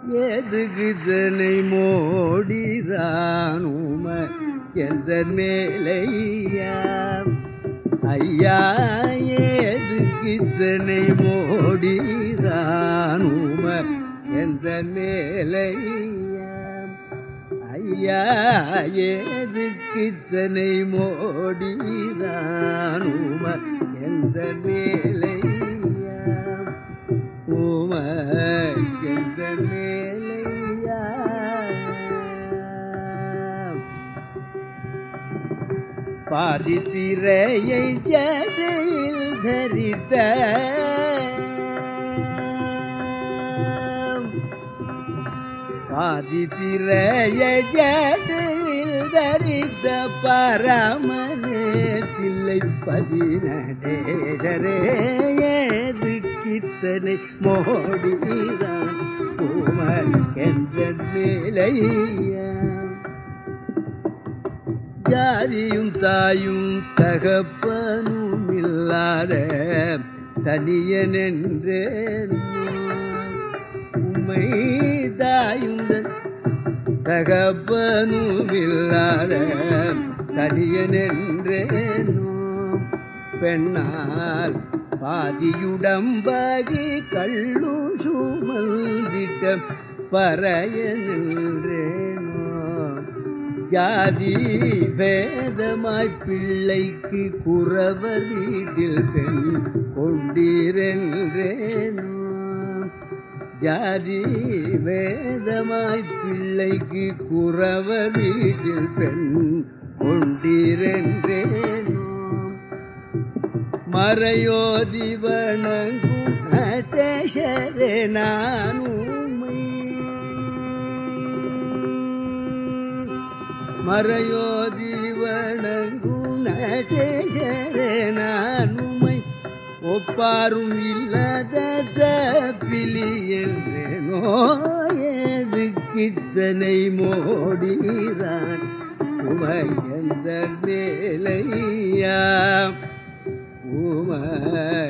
எதுக்கு தனை மோடிதான் உமை என்ற மேலையா ஐயா ஏதுக்கு தனை மோடிதான் உமை என்ற மேலையா ஐயா ஏதுக்கு தனை மோடிதான் உமை என்ற மேலையா உமை என்ற மேலையா பாதி பிறையை ஜதையில் தரித்த பாதி பிறையை ஜதையில் தரித்த பரமனே தில்லை பதினடேசரே ஏது கித்தனை மோடிதான் உமக்கென்ற நிலையா ஜாதியும் தாயும் தகப்பனும் இல்லாத தனியனென்றேன் உம்மை தாயும் தகப்பனும் இல்லாத தனியனென்றேனோ பெண்ணால் பாதியுடம்பாகி கள்ளு சுமந்திட்ட பறையனென்றேனோ ஜாதி வேதமாய் பிள்ளைக்கு குறவர் வீட்டில் பெண் கொண்டீரென்றேனோ ஜாதி வேதமாய் பிள்ளைக்கு குறவர் வீட்டில் பெண் கொண்டீரென்றேனோ மறையோதி வணங்கும் நடேசரே நான் உம்மை மறையோதி வணங்கும் நடேசரே நான் உம்மை ஒப்பாரும் இல்லாத தப்பிலி என்றேனோ ஏது கித்தனை மோடிதான் உமையந்த வேலையா உமை